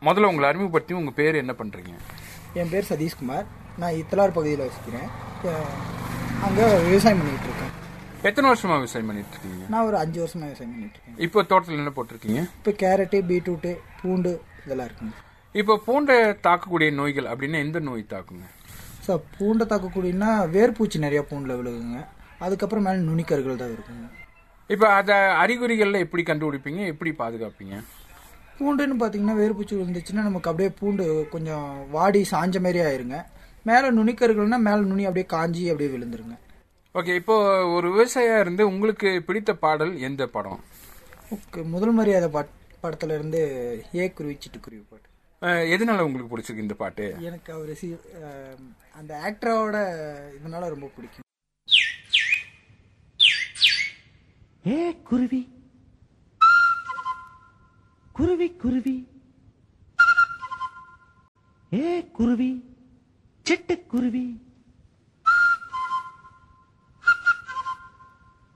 முதல்ல உங்களை அறிமுகப்படுத்தி உங்க பேர் என்ன பண்றீங்க என் பேர் சதீஷ்குமார் நான் இத்தலார் பகுதியில் வசிக்கிறேன் அங்கே விவசாயம் பண்ணிகிட்டு இருக்கேன் எத்தனை வருஷமா விவசாயம் பண்ணிட்டு இருக்கீங்க நான் ஒரு அஞ்சு வருஷமாக விவசாயம் பண்ணிட்டு இருக்கேன் இப்போ தோட்டத்தில் என்ன போட்டிருக்கீங்க இப்போ கேரட்டு பீட்ரூட்டு பூண்டு இதெல்லாம் இருக்குங்க இப்போ பூண்டை தாக்கக்கூடிய நோய்கள் அப்படின்னா எந்த நோய் தாக்குங்க ஸோ பூண்டை தாக்கக்கூடியனா வேர்பூச்சி நிறையா பூண்டில் விழுகுங்க அதுக்கப்புறம் மேலே நுனிக்கருகள் தான் இருக்குங்க இப்போ அதை அறிகுறிகள்ல எப்படி கண்டுபிடிப்பீங்க எப்படி பாதுகாப்பீங்க பூண்டுன்னு பார்த்தீங்கன்னா வேர்பூச்சி விழுந்துச்சுன்னா நமக்கு அப்படியே பூண்டு கொஞ்சம் வாடி சாஞ்ச மாதிரி ஆயிருங்க மேலே நுனிக்கருகள்னா மேலே நுனி அப்படியே காஞ்சி அப்படியே விழுந்துருங்க ஓகே இப்போ ஒரு விவசாயியா இருந்து உங்களுக்கு பிடித்த பாடல் எந்த படம் ஓகே முதல் மரியாதை பாட் படத்துல இருந்து ஏ குருவி சிட்டுக்குருவி பாட்டு அஹ், எதனால உங்களுக்கு பிடிச்சிருக்கு இந்த பாட்டு எனக்கு அவர் சி அஹ், அந்த ஆக்டரோட இதனால ரொம்ப பிடிக்கும் ஏ குருவி குருவி குருவி ஏ குருவி சிட்டுக்குருவி